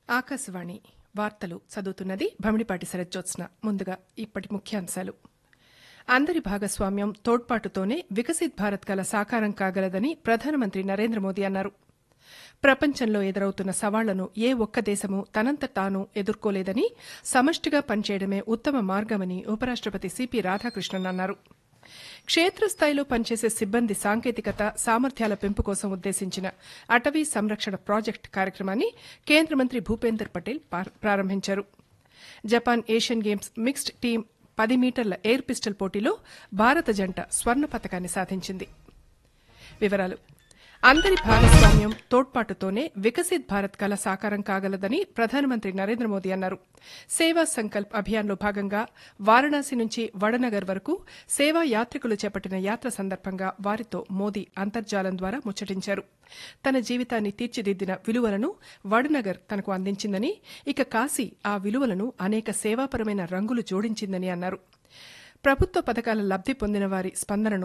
ఆకాశవాణి వార్తలు చదువుతున్నది భమిడిపాటి శరజ్జోత్స్న ముందుగా ఇప్పటి ముఖ్యాంశాలు అందరి భాగస్వామ్యం తోడ్పాటుతోనే వికసిత్ భారత్ కల సాకారం కాగలదని ప్రధానమంత్రి నరేంద్ర మోదీ అన్నారు ప్రపంచంలో ఎదురవుతున్న సవాళ్లను ఏ ఒక్క దేశము తనంత తాను ఎదుర్కోలేదని సమష్టిగా పనిచేయడమే ఉత్తమ మార్గమని ఉపరాష్టపతి సిపి రాధాకృష్ణన్ అన్నారు క్షేత్రస్థాయిలో పనిచేసే సిబ్బంది సాంకేతికత సామర్థ్యాల పెంపు కోసం ఉద్దేశించిన అటవీ సంరక్షణ ప్రాజెక్టు కార్యక్రమాన్ని కేంద్ర మంత్రి భూపేందర్ పటేల్ ప్రారంభించారు Japan Asian Games mixed team పది మీటర్ల ఎయిర్ పిస్టల్ పోటీలో భారత జంట స్వర్ణ పతకాన్ని సాధించింది వివరాలు అందరి భాగస్వామ్యం తోడ్పాటుతోనే వికసిత్ భారత్ కల సాకారం కాగలదని ప్రధానమంత్రి నరేంద్ర మోదీ అన్నారు సేవా సంకల్ప్ అభియాన్లో భాగంగా వారణాసి నుంచి వడనగర్ వరకు సేవా యాత్రికులు చేపట్టిన యాత్ర సందర్భంగా వారితో మోదీ అంతర్జాలం ద్వారా ముచ్చటించారు తన జీవితాన్ని తీర్చిదిద్దిన విలువలను వడనగర్ తనకు అందించిందని ఇక కాశీ ఆ విలువలను అనేక సేవాపరమైన రంగులు జోడించిందని అన్నారు ప్రభుత్వ పథకాల లబ్ది పొందిన వారి స్పందనను